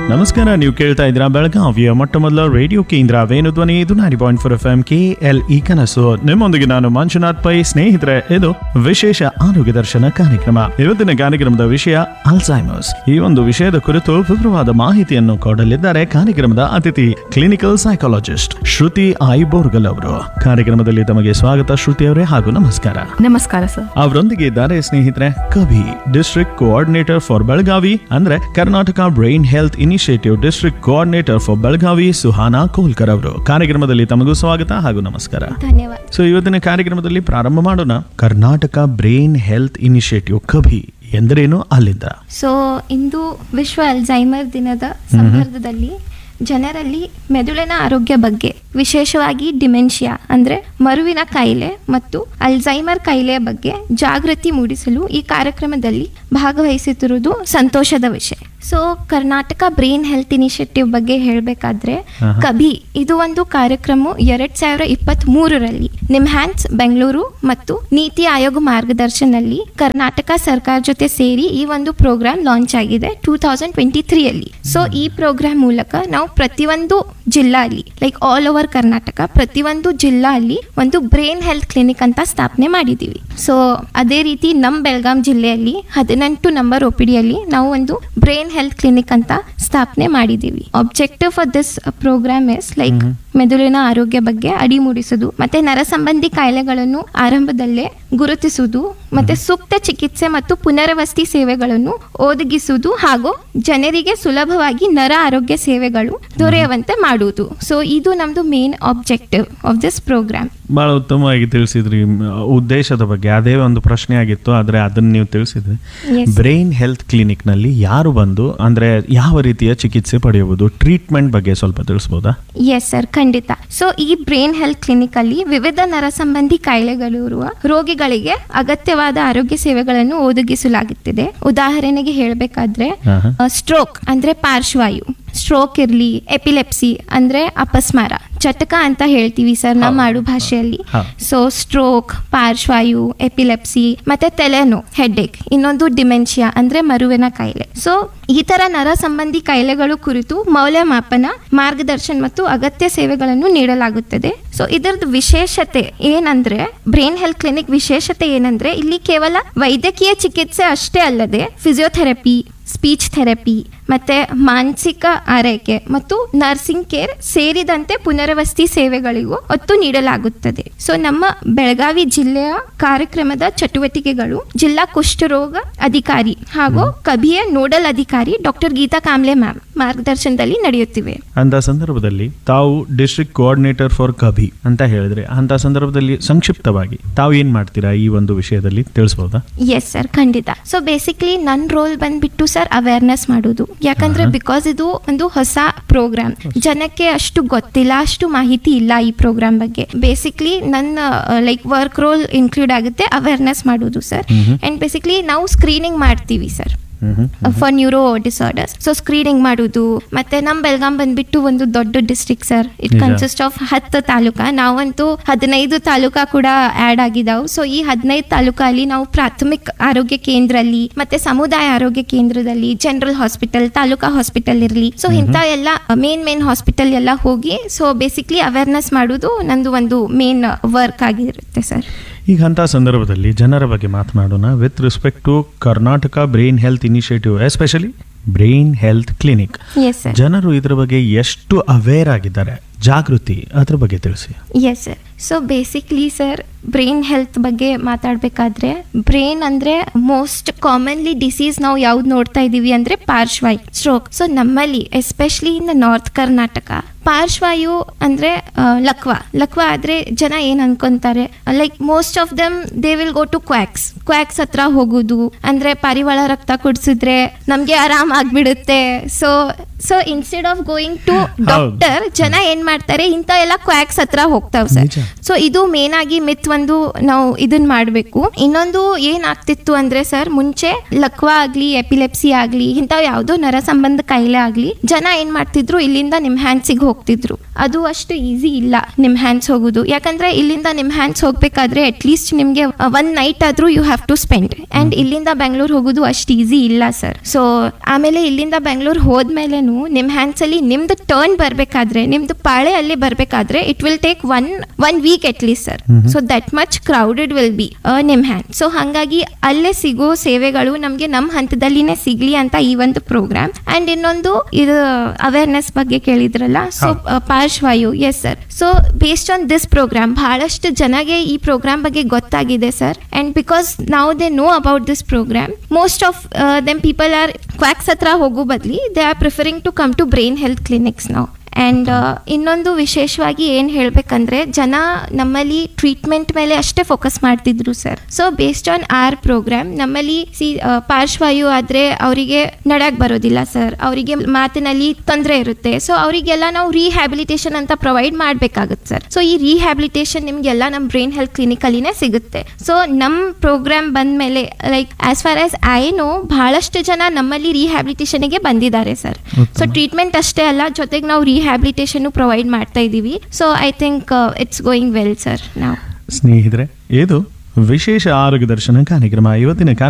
ನಮಸ್ಕಾರ ನೀವು ಕೇಳ್ತಾ ಇದ್ದೀರಾ ಬೆಳಗಾವಿಯ ಮೊಟ್ಟ ಮೊದಲ ರೇಡಿಯೋ ಕೇಂದ್ರ ವೇಣುಧ್ವನಿ ಇದು ನಾರಿ point four F M K L E ಕನಸು ನಿಮ್ಮೊಂದಿಗೆ ನಾನು ಮಂಜುನಾಥ್ ಪೈ ಸ್ನೇಹಿತರೆ ಇದು ವಿಶೇಷ ಆರೋಗ್ಯ ದರ್ಶನ ಕಾರ್ಯಕ್ರಮ ಇವತ್ತಿನ ಕಾರ್ಯಕ್ರಮದ ವಿಷಯ ಅಲ್ಝೈಮರ್ಸ್ ಈ ಒಂದು ವಿಷಯದ ಕುರಿತು ವಿವರವಾದ ಮಾಹಿತಿಯನ್ನು ಕೊಡಲಿದ್ದಾರೆ ಕಾರ್ಯಕ್ರಮದ ಅತಿಥಿ ಕ್ಲಿನಿಕಲ್ ಸೈಕಾಲಜಿಸ್ಟ್ ಶ್ರುತಿ ಐ ಬೋರ್ಗಲ್ ಅವರು ಕಾರ್ಯಕ್ರಮದಲ್ಲಿ ತಮಗೆ ಸ್ವಾಗತ ಶ್ರುತಿ ಅವರೇ ಹಾಗೂ ನಮಸ್ಕಾರ ನಮಸ್ಕಾರ ಸರ್ ಅವರೊಂದಿಗೆ ಇದ್ದಾರೆ ಸ್ನೇಹಿತರೆ ಕವಿ ಡಿಸ್ಟ್ರಿಕ್ಟ್ ಕೋಆರ್ಡಿನೇಟರ್ ಫಾರ್ ಬೆಳಗಾವಿ ಅಂದ್ರೆ Karnataka brain health initiative district coordinator for Belagavi Suhana Kolkar ಅವರು ಕಾರ್ಯಕ್ರಮದಲ್ಲಿ ತಮಗೂ ಸ್ವಾಗತ ಹಾಗೂ ನಮಸ್ಕಾರ ಧನ್ಯವಾದ ಸೊ ಇವತ್ತಿನ ಕಾರ್ಯಕ್ರಮದಲ್ಲಿ ಪ್ರಾರಂಭ ಮಾಡೋಣ ಕರ್ನಾಟಕ ಬ್ರೈನ್ ಹೆಲ್ತ್ ಇನಿಷಿಯೇಟಿವ್ ಕಭಿ ಎಂದರೇನು ಅಲ್ಲಿಂದ ಸೊ ಇಂದು ವಿಶ್ವ ಅಲ್ಝೈಮರ್ ದಿನದ ಸಂದರ್ಭದಲ್ಲಿ ಜನರಲ್ಲಿ ಮೆದುಳಿನ ಆರೋಗ್ಯ ಬಗ್ಗೆ ವಿಶೇಷವಾಗಿ ಡಿಮೆನ್ಷಿಯಾ ಅಂದರೆ ಮರುವಿನ ಕಾಯಿಲೆ ಮತ್ತು ಅಲ್ಝೈಮರ್ ಕಾಯಿಲೆಯ ಬಗ್ಗೆ ಜಾಗೃತಿ ಮೂಡಿಸಲು ಈ ಕಾರ್ಯಕ್ರಮದಲ್ಲಿ ಭಾಗವಹಿಸುತ್ತಿರುವುದು ಸಂತೋಷದ ವಿಷಯ so Karnataka brain health initiative ಬಗ್ಗೆ ಹೇಳಬೇಕಾದ್ರೆ ಆಹಾ. ಕಭಿ ಇದು ಒಂದು ಕಾರ್ಯಕ್ರಮ ಎರಡ್ ಸಾವಿರ ಇಪ್ಪತ್ತ್ ಮೂರರಲ್ಲಿ ನಿಮ್ಹ್ಯಾನ್ಸ್ ಬೆಂಗಳೂರು ಮತ್ತು ನೀತಿ ಆಯೋಗ ಮಾರ್ಗದರ್ಶನಲ್ಲಿ ಕರ್ನಾಟಕ ಸರ್ಕಾರ ಜೊತೆ ಸೇರಿ ಈ ಒಂದು ಪ್ರೋಗ್ರಾಮ್ ಲಾಂಚ್ ಆಗಿದೆ ಟೂ ತೌಸಂಡ್ ಟ್ವೆಂಟಿ ತ್ರೀಯಲ್ಲಿ ಸೊ ಈ ಪ್ರೋಗ್ರಾಮ್ ಮೂಲಕ ನಾವು ಪ್ರತಿಯೊಂದು ಜಿಲ್ಲಾ ಅಲ್ಲಿ ಲೈಕ್ ಆಲ್ ಓವರ್ ಕರ್ನಾಟಕ ಪ್ರತಿಯೊಂದು ಜಿಲ್ಲಾ ಅಲ್ಲಿ ಒಂದು ಬ್ರೈನ್ ಹೆಲ್ತ್ ಕ್ಲಿನಿಕ್ ಅಂತ ಸ್ಥಾಪನೆ ಮಾಡಿದ್ದೀವಿ ಸೊ ಅದೇ ರೀತಿ ನಮ್ಮ ಬೆಳಗಾಂ ಜಿಲ್ಲೆಯಲ್ಲಿ ಹದಿನೆಂಟು ನಂಬರ್ ಒ ಪಿ ಡಿಯಲ್ಲಿ ನಾವು ಒಂದು ಬ್ರೈನ್ ಹೆಲ್ತ್ ಕ್ಲಿನಿಕ್ ಅಂತ ಸ್ಥಾಪನೆ ಮಾಡಿದ್ದೀವಿ objective for this programme is like ಮೆದುಳಿನ ಆರೋಗ್ಯ ಬಗ್ಗೆ ಅಡಿ ಮೂಡಿಸುವುದು ಮತ್ತೆ ನರ ಸಂಬಂಧಿ ಕಾಯಿಲೆಗಳನ್ನು ಆರಂಭದಲ್ಲೇ ಗುರುತಿಸುವುದು ಮತ್ತೆ ಸೂಕ್ತ ಚಿಕಿತ್ಸೆ ಮತ್ತು ಪುನರ್ವಸತಿ ಸೇವೆಗಳನ್ನು ಒದಗಿಸುವುದು ಹಾಗೂ ಜನರಿಗೆ ಸುಲಭವಾಗಿ ನರ ಆರೋಗ್ಯ ಸೇವೆಗಳು ದೊರೆಯುವಂತೆ ಮಾಡುವುದು ಸೊ ಇದು ನಮ್ದು main objective of this programme ಬಹಳ ಉತ್ತಮವಾಗಿ ತಿಳಿಸಿದ್ರಿ ಮ್, ಉದ್ದೇಶದ ಬಗ್ಗೆ ಅದೇ ಒಂದು ಪ್ರಶ್ನೆ ಆಗಿತ್ತು ಆದ್ರೆ ಅದನ್ನ ನೀವು ತಿಳಿಸಿದ್ರಿ Yes. ಬ್ರೈನ್ ಹೆಲ್ತ್ ಕ್ಲಿನಿಕ್ ನಲ್ಲಿ ಯಾರು ಬಂದು ಅಂದ್ರೆ ಯಾವ ರೀತಿಯ ಚಿಕಿತ್ಸೆ ಪಡೆಯುವುದು ಟ್ರೀಟ್ಮೆಂಟ್ ಬಗ್ಗೆ ಸ್ವಲ್ಪ ತಿಳಿಸ್ಬೋದಾ ಎಸ್ ಸರ್ ಖಂಡಿತ ಸೊ ಈ ಬ್ರೈನ್ ಹೆಲ್ತ್ ಕ್ಲಿನಿಕ್ ಅಲ್ಲಿ ವಿವಿಧ ನರ ಸಂಬಂಧಿ ಕಾಯಿಲೆಗಳಿರುವ ರೋಗಿಗಳಿಗೆ ಅಗತ್ಯವಾದ ಆರೋಗ್ಯ ಸೇವೆಗಳನ್ನು ಒದಗಿಸಲಾಗುತ್ತಿದೆ ಉದಾಹರಣೆಗೆ ಹೇಳಬೇಕಾದ್ರೆ ಆಹಾ. ಸ್ಟ್ರೋಕ್ ಅಂದ್ರೆ ಪಾರ್ಶ್ವಾಯು ಸ್ಟ್ರೋಕ್ ಇರಲಿ ಎಪಿಲೆಪ್ಸಿ ಅಂದ್ರೆ ಅಪಸ್ಮಾರ ಚಟಕ ಅಂತ ಹೇಳ್ತೀವಿ ಸರ್ ನಮ್ಮ ಹೌದು. ಆಡು ಭಾಷೆಯಲ್ಲಿ ಹಾ. ಸೊ ಸ್ಟ್ರೋಕ್ ಪಾರ್ಶ್ವಾಯು ಎಪಿಲೆಪ್ಸಿ ಮತ್ತೆ ತೆಲೆನೋ ಹೆಡ್ಏಕ್ ಇನ್ನೊಂದು ಡಿಮೆನ್ಷಿಯಾ ಅಂದ್ರೆ ಮರುವಿನ ಕಾಯಿಲೆ ಸೊ ಈ ತರ ನರ ಸಂಬಂಧಿ ಕಾಯಿಲೆಗಳು ಕುರಿತು ಮೌಲ್ಯಮಾಪನ ಮಾರ್ಗದರ್ಶನ ಮತ್ತು ಅಗತ್ಯ ಸೇವೆಗಳನ್ನು ನೀಡಲಾಗುತ್ತದೆ ಸೊ ಇದರದ್ದು ವಿಶೇಷತೆ ಏನಂದ್ರೆ ಬ್ರೈನ್ ಹೆಲ್ತ್ ಕ್ಲಿನಿಕ್ ವಿಶೇಷತೆ ಏನಂದ್ರೆ ಇಲ್ಲಿ ಕೇವಲ ವೈದ್ಯಕೀಯ ಚಿಕಿತ್ಸೆ ಅಷ್ಟೇ ಅಲ್ಲದೆ ಫಿಸಿಯೋಥೆರಪಿ ಸ್ಪೀಚ್ ಥೆರಪಿ ಮತ್ತೆ ಮಾನಸಿಕ ಆರೈಕೆ ಮತ್ತು ನರ್ಸಿಂಗ್ ಕೇರ್ ಸೇರಿದಂತೆ ಪುನರ್ವಸತಿ ಸೇವೆಗಳಿಗೂ ಒತ್ತು ನೀಡಲಾಗುತ್ತದೆ ಸೊ ನಮ್ಮ ಬೆಳಗಾವಿ ಜಿಲ್ಲೆಯ ಕಾರ್ಯಕ್ರಮದ ಚಟುವಟಿಕೆಗಳು ಜಿಲ್ಲಾ ಕುಷ್ಠರೋಗ ಅಧಿಕಾರಿ ಹಾಗೂ ಕಬಿಯ ನೋಡಲ್ ಅಧಿಕಾರಿ ಡಾಕ್ಟರ್ ಗೀತಾ ಕಾಮ್ಲೆ ಮ್ಯಾಮ್ ಮಾರ್ಗದರ್ಶನದಲ್ಲಿ ನಡೆಯುತ್ತಿವೆ ಅಂತ ಸಂದರ್ಭದಲ್ಲಿ ತಾವು ಡಿಸ್ಟ್ರಿಕ್ಟ್ ಕೋಆರ್ಡಿನೇಟರ್ ಫಾರ್ ಕಭಿ ಅಂತ ಹೇಳಿದ್ರೆ ಅಂತ ಸಂದರ್ಭದಲ್ಲಿ ಸಂಕ್ಷಿಪ್ತವಾಗಿ ತಾವು ಏನ್ ಮಾಡ್ತೀರಾ ಈ ಒಂದು ವಿಷಯದಲ್ಲಿ ತಿಳಿಸ್ಬೋದಾ ಎಸ್ ಸರ್ ಖಂಡಿತ ಸೊ ಬೇಸಿಕ್ಲಿ ನನ್ನ ರೋಲ್ ಬಂದ್ಬಿಟ್ಟು ಸರ್ ಅವೇರ್ನೆಸ್ ಮಾಡೋದು ಯಾಕಂದ್ರೆ ಆಹಾ. ಬಿಕಾಸ್ ಇದು ಒಂದು ಹೊಸ ಪ್ರೋಗ್ರಾಮ್ ಜನಕ್ಕೆ ಅಷ್ಟು ಗೊತ್ತಿಲ್ಲ ಅಷ್ಟು ಮಾಹಿತಿ ಇಲ್ಲ ಈ ಪ್ರೋಗ್ರಾಮ್ ಬಗ್ಗೆ ಬೇಸಿಕ್ಲಿ ನನ್ನ ಲೈಕ್ ವರ್ಕ್ ರೋಲ್ ಇನ್ಕ್ಲೂಡ್ ಆಗುತ್ತೆ ಅವೇರ್ನೆಸ್ ಮಾಡೋದು ಸರ್ ಮ್ಹೂ. ಅಂಡ್ ಬೇಸಿಕ್ಲಿ ನಾವು ಸ್ಕ್ರೀನಿಂಗ್ ಮಾಡ್ತೀವಿ sir hmm hmm. For neuro disorders so screening ಮಾಡೋದು ಮತ್ತೆ ನಮ್ಮ ಬೆಳಗಾಂ ಬಂದ್ಬಿಟ್ಟು ಒಂದು ದೊಡ್ಡ ಡಿಸ್ಟ್ರಿಕ್ಟ್ ಸರ್ ಇಟ್ ನಿಜ. ಕನ್ಸಿಸ್ಟ್ ಆಫ್ ಹತ್ತು ತಾಲೂಕಾ ನಾವಂತೂ ಹದಿನೈದು ತಾಲೂಕಾ ಕೂಡ ಆ್ಯಡ್ ಆಗಿದಾವು ಸೊ ಈ ಹದಿನೈದು ತಾಲೂಕಲ್ಲಿ ನಾವು ಪ್ರಾಥಮಿಕ ಆರೋಗ್ಯ ಕೇಂದ್ರಲ್ಲಿ ಮತ್ತೆ ಸಮುದಾಯ ಆರೋಗ್ಯ ಕೇಂದ್ರದಲ್ಲಿ ಜನರಲ್ ಹಾಸ್ಪಿಟಲ್ ತಾಲೂಕಾ ಹಾಸ್ಪಿಟಲ್ ಇರಲಿ ಸೊ ಇಂಥ ಎಲ್ಲ ಮೇನ್ ಮೇನ್ ಹಾಸ್ಪಿಟಲ್ ಎಲ್ಲ ಹೋಗಿ ಸೊ ಬೇಸಿಕ್ಲಿ ಅವೇರ್ನೆಸ್ ಮಾಡೋದು ನಂದು ಒಂದು ಮೇನ್ ವರ್ಕ್ ಆಗಿರುತ್ತೆ ಸರ್ ಈಗ ಅಂತ ಸಂದರ್ಭದಲ್ಲಿ ಜನರ ಬಗ್ಗೆ ಮಾತನಾಡೋಣ with respect to Karnataka brain health initiative especially brain health clinic yes sir ಜನರು ಇದ್ರ ಬಗ್ಗೆ ಎಷ್ಟು ಅವೇರ್ ಆಗಿದ್ದಾರೆ ಜಾಗೃತಿ ಅದ್ರ ಬಗ್ಗೆ ತಿಳಿಸಿ yes sir so basically sir brain health ಬಗ್ಗೆ ಮಾತಾಡಬೇಕಾದ್ರೆ ಬ್ರೈನ್ ಅಂದರೆ ಮೋಸ್ಟ್ ಕಾಮನ್ಲಿ ಡಿಸೀಸ್ ನಾವು ಯಾವ್ದು ನೋಡ್ತಾ ಇದ್ದೀವಿ ಅಂದರೆ ಪಾರ್ಶ್ವಾಯು ಸ್ಟ್ರೋಕ್ ಸೊ ನಮ್ಮಲ್ಲಿ ಎಸ್ಪೆಷಲಿ ಇನ್ ನಾರ್ತ್ ಕರ್ನಾಟಕ ಪಾರ್ಶ್ವಾಯು ಅಂದರೆ ಲಕ್ವ ಲಕ್ವ ಆದರೆ ಜನ ಏನು ಅನ್ಕೊಂತಾರೆ like most of them they will go to quacks quacks ಹತ್ರ ಹೋಗೋದು ಅಂದರೆ ಪಾರಿವಾಳ ರಕ್ತ ಕುಡಿಸಿದ್ರೆ ನಮಗೆ ಆರಾಮ್ ಆಗ್ಬಿಡುತ್ತೆ so so instead of going to doctor ಜನ ಏನ್ ಮಾಡ್ತಾರೆ ಇಂಥ ಎಲ್ಲ ಕ್ವಾಕ್ಸ್ ಹತ್ರ ಹೋಗ್ತಾವ್ ಸರ್ ನಿಜ. ಸೊ ಇದು ಮೇನ್ ಆಗಿ ಮಿತ್ ಒಂದು ನಾವು ಇದನ್ನ ಮಾಡಬೇಕು ಇನ್ನೊಂದು ಏನಾಗ್ತಿತ್ತು ಅಂದ್ರೆ ಸರ್ ಮುಂಚೆ ಲಕ್ವಾ ಆಗ್ಲಿ ಎಪಿಲೆಪ್ಸಿ ಆಗ್ಲಿ ಇಂಥವು ಯಾವುದೋ ನರ ಸಂಬಂಧ ಕಾಯಿಲೆ ಆಗ್ಲಿ ಜನ ಏನ್ ಮಾಡ್ತಿದ್ರು ಇಲ್ಲಿಂದ ನಿಮ್ ಹ್ಯಾಂಡ್ಸಿಗೆ ಹೋಗ್ತಿದ್ರು ಅದು ಅಷ್ಟು ಈಸಿ ಇಲ್ಲ ನಿಮ್ ಹ್ಯಾಂಡ್ಸ್ ಹೋಗೋದು ಯಾಕಂದ್ರೆ ಇಲ್ಲಿಂದ ನಿಮ್ ಹ್ಯಾಂಡ್ಸ್ ಹೋಗ್ಬೇಕಾದ್ರೆ ಅಟ್ಲೀಸ್ಟ್ ನಿಮ್ಗೆ ಒಂದ್ ನೈಟ್ ಆದ್ರೂ you have to spend and ಇಲ್ಲಿಂದ ಬೆಂಗಳೂರು ಹೋಗೋದು ಅಷ್ಟು ಈಸಿ ಇಲ್ಲ ಸರ್ ಸೊ ಆಮೇಲೆ ಇಲ್ಲಿಂದ ಬೆಂಗಳೂರು ಹೋದ್ಮೇಲೆನು ನಿಮ್ ಹ್ಯಾಂಡ್ಸ್ ಅಲ್ಲಿ ನಿಮ್ದು ಟರ್ನ್ ಬರ್ಬೇಕಾದ್ರೆ ನಿಮ್ದು ಪಾಳೆ ಅಲ್ಲಿ ಬರ್ಬೇಕಾದ್ರೆ it will take one one week at least sir so that much crowded will be ನಿಮ್ ಹ್ಯಾಂಡ್ ಸೊ ಹಾಗಾಗಿ ಅಲ್ಲೇ ಸಿಗೋ ಸೇವೆಗಳು ನಮ್ಗೆ ನಮ್ಮ ಹಂತದಲ್ಲಿನೇ ಸಿಗ್ಲಿ ಅಂತ ಈ ಒಂದು ಪ್ರೋಗ್ರಾಮ್ ಅಂಡ್ ಇನ್ನೊಂದು ಇದು ಅವೇರ್ನೆಸ್ ಬಗ್ಗೆ ಕೇಳಿದ್ರಲ್ಲ ಸೊ ಪಾರ್ಶ್ವಾಯು yes sir so based on this programme ಬಹಳಷ್ಟು ಜನಗೆ ಈ ಪ್ರೋಗ್ರಾಮ್ ಬಗ್ಗೆ ಗೊತ್ತಾಗಿದೆ ಸರ್ ಅಂಡ್ ಬಿಕಾಸ್ ನಾವು they know about this programme most of them people are quacks ಹತ್ರ ಹೋಗೋ ಬದಲಿ they are preferring to come to brain health clinics ನಾವು ಆ್ಯಂಡ್ ಇನ್ನೊಂದು ವಿಶೇಷವಾಗಿ ಏನು ಹೇಳಬೇಕಂದ್ರೆ ಜನ ನಮ್ಮಲ್ಲಿ ಟ್ರೀಟ್ಮೆಂಟ್ ಮೇಲೆ ಅಷ್ಟೇ ಫೋಕಸ್ ಮಾಡ್ತಿದ್ರು sir so based on our programme ನಮ್ಮಲ್ಲಿ ಸಿ ಪಾರ್ಶ್ವಾಯು ಆದರೆ ಅವರಿಗೆ ನಡಕ್ ಬರೋದಿಲ್ಲ ಸರ್ ಅವರಿಗೆ ಮಾತಿನಲ್ಲಿ ತೊಂದರೆ ಇರುತ್ತೆ ಸೊ ಅವರಿಗೆಲ್ಲ ನಾವು ರಿಹ್ಯಾಬಿಲಿಟೇಷನ್ ಅಂತ ಪ್ರೊವೈಡ್ ಮಾಡಬೇಕಾಗುತ್ತೆ ಸರ್ ಸೊ ಈ ರಿಹ್ಯಾಬಿಲಿಟೇಷನ್ ನಿಮಗೆಲ್ಲ ನಮ್ಮ ಬ್ರೈನ್ ಹೆಲ್ತ್ ಕ್ಲಿನಿಕಲ್ಲಿನೇ ಸಿಗುತ್ತೆ ಸೊ ನಮ್ಮ ಪ್ರೋಗ್ರಾಮ್ ಬಂದಮೇಲೆ like as far as I know ಬಹಳಷ್ಟು ಜನ ನಮ್ಮಲ್ಲಿ ರಿಹ್ಯಾಬಿಲಿಟೇಷನ್ಗೆ ಬಂದಿದ್ದಾರೆ ಸರ್ ಸೊ ಟ್ರೀಟ್ಮೆಂಟ್ ಅಷ್ಟೇ ಅಲ್ಲ ಜೊತೆಗೆ ನಾವು ರಿಹ್ಯಾಬಿಲಿಟೇಷನ್ ಪ್ರೊವೈಡ್ ಮಾಡ್ತಾ ಇದ್ದೀವಿ so I think it's going well sir ನಾವು ಸ್ನೇಹಿತರೆ ಇದು ವಿಶೇಷ ಆರೋಗ್ಯ ದರ್ಶನ ಕಾರ್ಯಕ್ರಮ ಇವತ್ತಿನ ಕಾರ್ಯಕ್ರಮ